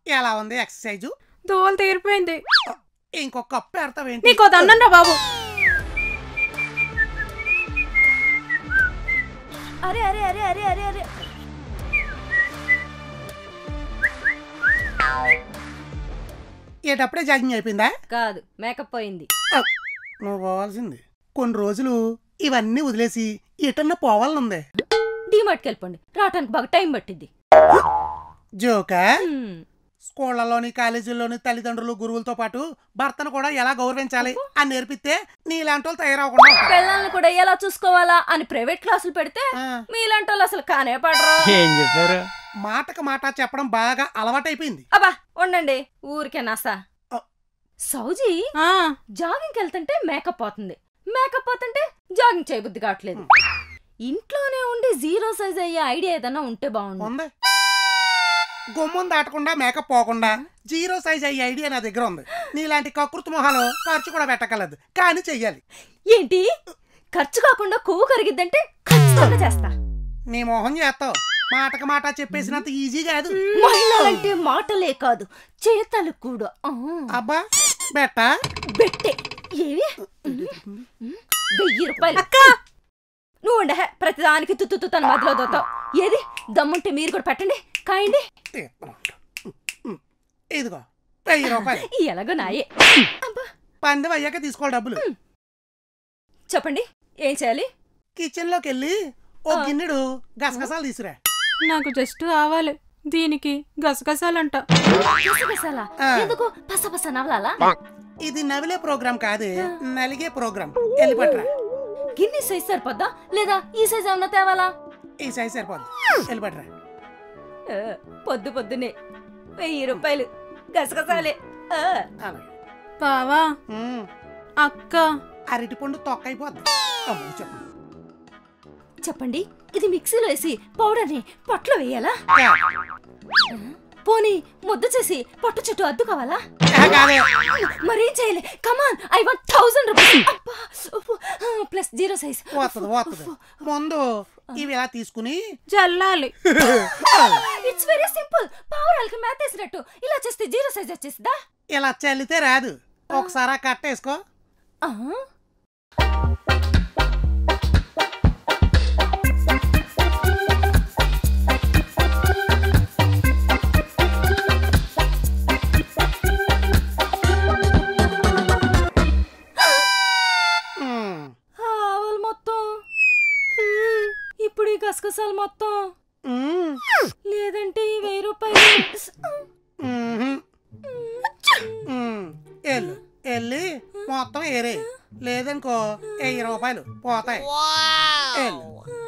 ఎలా ఉంది ఎక్సర్సైజు దోలు తీరిపోయింది ఇంకొక కప్పు పెడతావేంటి నీకో దండం బాబు అరే అరే అరే అరే అరే అరే ఏటప్పుడే జాగింగ్ అయిపోయిందా కాదు మేకప్ పోయింది ఆ, నువ్వు పోవాల్సింది కొన్ని రోజులు ఇవన్నీ వదిలేసి ఎటన్నా పోవాలనుంది డీమార్ట్కి వెళ్ళిపోండి రావటానికి బాగా టైం పట్టింది జోకా హ్మ్. స్కూళ్లలోని కాలేజీల్లోని తల్లిదండ్రులు గురువులతో పాటు భర్తను కూడా ఎలా గౌరవించాలి అని నేర్పిస్తే నీలాంటి వాళ్ళు తయారవకుండా ఉంటారు. పిల్లల్ని కూడా ఎలా చూసుకోవాలా అని ప్రైవేట్ క్లాసులు పెడితే ఆ, మీలాంటి వాళ్ళు అసలు కానే పడరు ఏం చెప్పారు మాటకు మాట చెప్పడం బాగా అలవాటైపోయింది అబ్బా ఉండండి ఊరికే నాసా ఆ. సౌజీ ఆ, జాగింగ్కి వెళ్తుంటే మేకప్ పోతుంది మేకప్ పోతుంటే జాగింగ్ చేయబుద్ధి కావట్లేదు ఇంట్లోనే ఉండి జీరో సైజ్ అయ్యే ఐడియా ఏదైనా ఉంటే బాగుండు ఉంది గుమ్మం దాటకుండా మేకప్ పోకుండా జీరో సైజ్ అయ్యే ఐడియా నా దగ్గర ఉంది నీలాంటి కకృతి మొహాలు ఖర్చు కూడా పెట్టగలదు కానీ చెయ్యాలి ఏంటి ఖర్చు కాకుండా కొవ్వు కరిగిద్దంటే ఖచ్చితంగా చేస్తా నీ మొహం చేస్తావు మాటకు మాట చెప్పేసినంత ఈజీ కాదు మహిళలంటే మాటలే కాదు చేతలు కూడా ఆ. అబ్బా బెట్ట బెట్టే ఏవి వెయ్యి రూపాయలు నువ్వు ఉండే ప్రతిదానికి తుత్తు తన మధ్యలో దోతావు ఏది దమ్ముంటే మీరు కూడా పెట్టండి కాయండి ఇదిగో వెయ్యి రూపాయలు ఈ ఎలాగో నాయే అబ్బా పందెం అయ్యాక తీసుకోవాలి డబ్బులు చెప్పండి ఏం చేయాలి కిచెన్ లోకి వెళ్ళి ఓ గిన్నెడు గసగసాలు తీసురా నాకు జస్ట్ కావాలి దీనికి గసగసాలంట గసగసాలా? ఆ. ఎందుకు పస పస నవలాలా ఇది నవిలే ప్రోగ్రాం కాదే నలిగే ప్రోగ్రాం వెళ్ళి పట్టరా గిన్నె సైజ్ సరిపోద్దా లేదా ఈ సైజ్ ఏమన్నా తేవాలా ఈ సైజ్ సరిపోద్ది వెళ్ళి పట్టరా ఆ, పొద్దు పొద్దునే వెయ్యి రూపాయలు గసగసాలే ఆ. అలాగే బావా ఉమ్, అక్క అరటిపండు తొక్క అయిపోద్ది అమ్మో, చెప్పు చెప్పండి ఇది మిక్సీలో వేసి పౌడర్ని పొట్లో వేయాలా యా. పోనీ ముద్ద చేసి పొట్టు చుట్టూ అద్దు కావాలా ఆ, కాదే మరేం చేయాలి come on I want thousand rupees plus zero size పోతుంది పోతుంది ముందు ఇవి ఇలా తీసుకుని జల్లాలి ఇట్స్ వెరీ సింపుల్ పావురాలకి మ్యాథ్ వేసినట్టు ఇలా చేస్తే జీరో సైజ్ వచ్చేసిందా ఇలా చల్లితే రాదు ఒకసారి ఆ కట్ట వేసుకో ఆ? ఉమ్, ఆవులు మొత్తం హ్మ్, ఇప్పుడు ఈ గసగసాలు మొత్తం ఉమ్, లేదంటే ఈ వెయ్యి రూపాయలు ఉమ్హు. ఉమ్, వెళ్ళు వెళ్ళి మొత్తం ఏరే లేదనుకో వెయ్యి రూపాయలు పోతాయి వెళ్ళు